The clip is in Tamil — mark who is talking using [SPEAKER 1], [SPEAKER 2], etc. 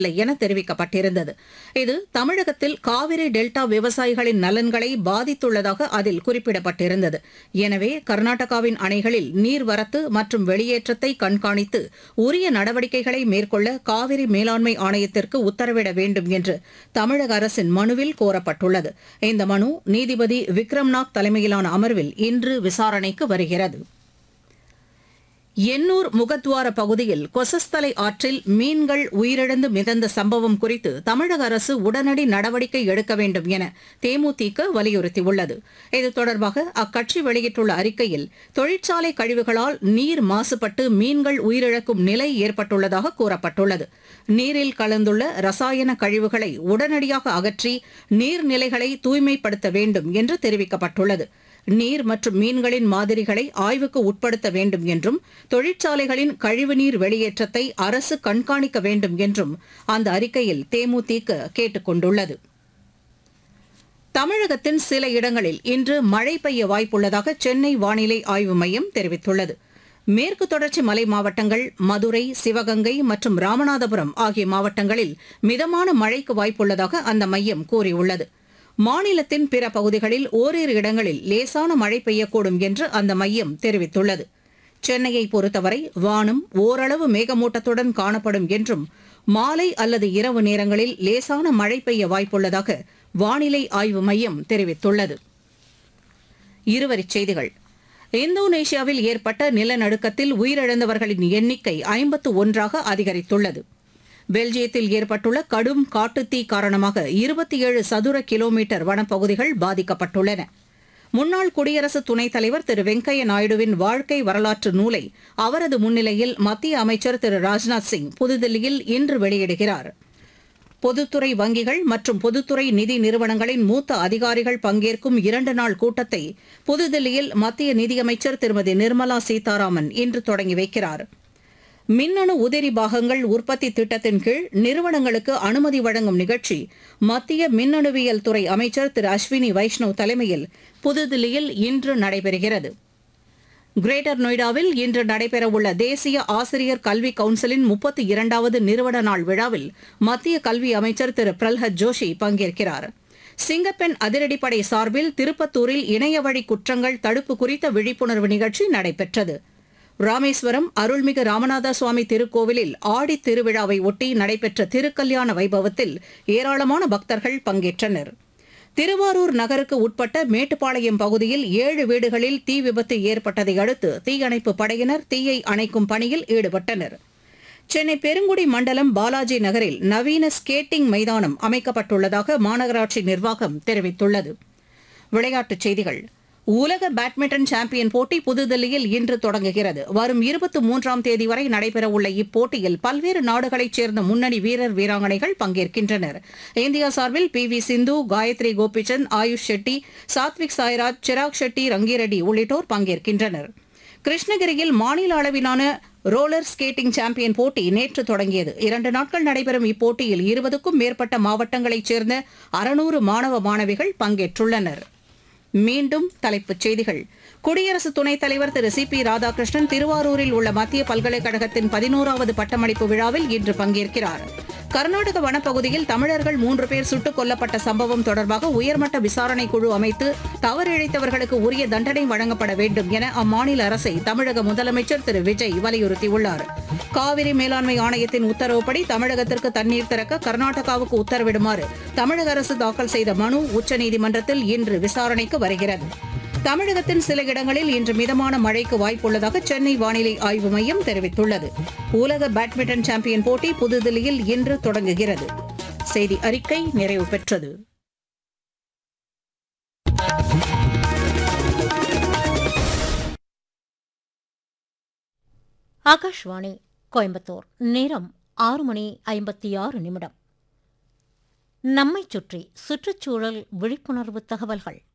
[SPEAKER 1] இல்லை என தெரிவிக்கப்பட்டிருந்தது இது தமிழகத்தில் காவிரி டெல்டா விவசாயிகளின் நலன்களை பாதித்துள்ளதாக அதில் குறிப்பிடப்பட்டிருந்தது எனவே கர்நாடகாவின் அணைகளில் நீர்வரத்து மற்றும் வெளியேற்றத்தை கண்காணித்து உரிய நடவடிக்கைகளை மேற்கொள்ள காவிரி மேலாண்மை ஆணையத்திற்கு உத்தரவிட வேண்டும் என்று தமிழக அரசின் மனுவில் கோரப்பட்டுள்ளது இந்த மனு நீதிபதி விக்ரம்நாத் தலைமையிலான அமர்வில் இன்று விசாரணைக்கு வருகிறது எண்ணூர் முகத்வார பகுதியில் கொசஸ்தலை ஆற்றில் மீன்கள் உயிரிழந்து மிதந்த சம்பவம் குறித்து தமிழக அரசு உடனடி நடவடிக்கை எடுக்க வேண்டும் என தேமுதிக வலியுறுத்தியுள்ளது இது தொடர்பாக அக்கட்சி வெளியிட்டுள்ள அறிக்கையில் தொழிற்சாலை கழிவுகளால் நீர் மாசுபட்டு மீன்கள் உயிரிழக்கும் நிலை ஏற்பட்டுள்ளதாக கூறப்பட்டுள்ளது நீரில் கலந்துள்ள ரசாயன கழிவுகளை உடனடியாக அகற்றி நீர்நிலைகளை தூய்மைப்படுத்த வேண்டும் என்று தெரிவிக்கப்பட்டுள்ளது நீர் மற்றும் மீன்களின் மாதிரிகளை ஆய்வுக்கு உட்படுத்த வேண்டும் என்றும் தொழிற்சாலைகளின் கழிவுநீர் வெளியேற்றத்தை அரசு கண்காணிக்க வேண்டும் என்றும் அந்த அறிக்கையில் தேமுதிக கேட்டுக் கொண்டுள்ளது தமிழகத்தின் சில இடங்களில் இன்று மழை பெய்ய வாய்ப்புள்ளதாக சென்னை வானிலை ஆய்வு மையம் தெரிவித்துள்ளது மேற்கு தொடர்ச்சி மலை மாவட்டங்கள் மதுரை சிவகங்கை மற்றும் ராமநாதபுரம் ஆகிய மாவட்டங்களில் மிதமான மழைக்கு வாய்ப்புள்ளதாக அந்த மையம் கூறியுள்ளது மாநிலத்தின் பிற பகுதிகளில் ஓரிரு இடங்களில் லேசான மழை பெய்யக்கூடும் என்று அந்த மையம் தெரிவித்துள்ளது சென்னையை பொறுத்தவரை வானம் ஓரளவு மேகமூட்டத்துடன் காணப்படும் என்றும் மாலை அல்லது இரவு நேரங்களில் லேசான மழை பெய்ய வாய்ப்புள்ளதாக வானிலை ஆய்வு மையம் தெரிவித்துள்ளது இருவரிச் செய்திகள் இந்தோனேஷியாவில் ஏற்பட்ட நிலநடுக்கத்தில் உயிரிழந்தவர்களின் எண்ணிக்கை ஐம்பத்து ஒன்றாக அதிகரித்துள்ளது பெல்ஜியத்தில் ஏற்பட்டுள்ள கடும் காட்டுத்தீ காரணமாக இருபத்தி ஏழு சதுர கிலோமீட்டர் வனப்பகுதிகள் பாதிக்கப்பட்டுள்ளன முன்னாள் குடியரசு துணைத் தலைவர் திரு வெங்கையா நாயுடுவின் வாழ்க்கை வரலாற்று நூலை அவரது முன்னிலையில் மத்திய அமைச்சர் திரு ராஜ்நாத் சிங் புதுதில்லியில் இன்று வெளியிடுகிறார் பொதுத்துறை வங்கிகள் மற்றும் பொதுத்துறை நிதி நிறுவனங்களின் மூத்த அதிகாரிகள் பங்கேற்கும் இரண்டு நாள் கூட்டத்தை புதுதில்லியில் மத்திய நிதியமைச்சர் திருமதி நிர்மலா சீதாராமன் இன்று தொடங்கி வைக்கிறார் மின்னணு உதிரி பாகங்கள் உற்பத்தி திட்டத்தின் கீழ் நிறுவனங்களுக்கு அனுமதி வழங்கும் நிகழ்ச்சி மத்திய மின்னணுவியல் துறை அமைச்சர் திரு அஸ்வினி வைஷ்ணவ் தலைமையில் புதுதில்லியில் இன்று நடைபெறுகிறது கிரேட்டர் நொய்டாவில் இன்று நடைபெறவுள்ள தேசிய ஆசிரியர் கல்வி கவுன்சிலின் முப்பத்தி இரண்டாவது நிறுவன நாள் விழாவில் மத்திய கல்வி அமைச்சர் திரு பிரல்ஹத் ஜோஷி பங்கேற்கிறார் சிங்கப்பெண் அதிரடிப்படை சார்பில் திருப்பத்தூரில் இணையவழி குற்றங்கள் தடுப்பு குறித்த விழிப்புணர்வு நிகழ்ச்சி நடைபெற்றது ராமேஸ்வரம் அருள்மிகு ராமநாத சுவாமி திருக்கோவிலில் ஆடி திருவிழாவை ஒட்டி நடைபெற்ற திருக்கல்யாண வைபவத்தில் ஏராளமான பக்தர்கள் பங்கேற்றனர் திருவாரூர் நகருக்கு உட்பட்ட மேட்டுப்பாளையம் பகுதியில் ஏழு வீடுகளில் தீ விபத்து ஏற்பட்டதை அடுத்து தீயணைப்பு படையினர் தீயை அணைக்கும் பணியில் ஈடுபட்டனர் சென்னை பெருங்குடி மண்டலம் பாலாஜி நகரில் நவீன ஸ்கேட்டிங் மைதானம் அமைக்கப்பட்டுள்ளதாக மாநகராட்சி நிர்வாகம் தெரிவித்துள்ளது விளையாட்டுச் செய்திகள் உலக பேட்மிண்டன் சாம்பியன் போட்டி புதுதில்லியில் இன்று தொடங்குகிறது வரும் இருபத்தி மூன்றாம் தேதி வரை நடைபெறவுள்ள இப்போட்டியில் பல்வேறு நாடுகளைச் சேர்ந்த முன்னணி வீரர் வீராங்கனைகள் பங்கேற்கின்றனர் இந்தியா சார்பில் பி வி சிந்து காயத்ரி கோபிச்சந்த் ஆயுஷ் ஷெட்டி சாத்விக் சாய்ராஜ் சிராக் ஷெட்டி ரங்கிரெட்டி உள்ளிட்டோர் பங்கேற்கின்றனர் கிருஷ்ணகிரியில் மாநில அளவிலான ரோலர் ஸ்கேட்டிங் சாம்பியன் போட்டி நேற்று தொடங்கியது இரண்டு நாட்கள் நடைபெறும் இப்போட்டியில் இருபதுக்கும் மேற்பட்ட மாவட்டங்களைச் சேர்ந்த அறுநூறு மாணவ மாணவிகள் பங்கேற்றுள்ளனர் மீண்டும் தலைப்புச் செய்திகள் குடியரசு துணைத் தலைவர் திரு சி பி ராதாகிருஷ்ணன் திருவாரூரில் உள்ள மத்திய பல்கலைக்கழகத்தின் பதினோராவது பட்டமளிப்பு விழாவில் இன்று பங்கேற்கிறார் கர்நாடக வனப்பகுதியில் தமிழர்கள் மூன்று பேர் சுட்டுக் கொல்லப்பட்ட சம்பவம் தொடர்பாக உயர்மட்ட விசாரணை குழு அமைத்து தவறிழைத்தவர்களுக்கு உரிய தண்டனை வழங்கப்பட வேண்டும் என அம்மாநில அரசை தமிழக முதலமைச்சர் திரு விஜய் வலியுறுத்தியுள்ளார் காவிரி மேலாண்மை ஆணையத்தின் உத்தரவுப்படி தமிழகத்திற்கு தண்ணீர் திறக்க கர்நாடகாவுக்கு உத்தரவிடுமாறு தமிழக அரசு தாக்கல் செய்த மனு உச்சநீதிமன்றத்தில் இன்று விசாரணைக்கு வருகிறது தமிழகத்தின் சில இடங்களில் இன்று மிதமான மழைக்கு வாய்ப்புள்ளதாக சென்னை வானிலை ஆய்வு மையம் தெரிவித்துள்ளது உலக பேட்மிண்டன் சாம்பியன் போட்டி புதுதில்லியில் இன்று தொடங்குகிறது செய்தி அறிக்கை நிறைவு பெற்றது
[SPEAKER 2] ஆகாஷ்வாணி கோயம்புத்தூர் நேரம் ஆறு மணி ஐம்பத்தி ஆறு நிமிடம் நம்மைச் சுற்றி சுற்றுச்சூழல் விழிப்புணர்வு தகவல்கள்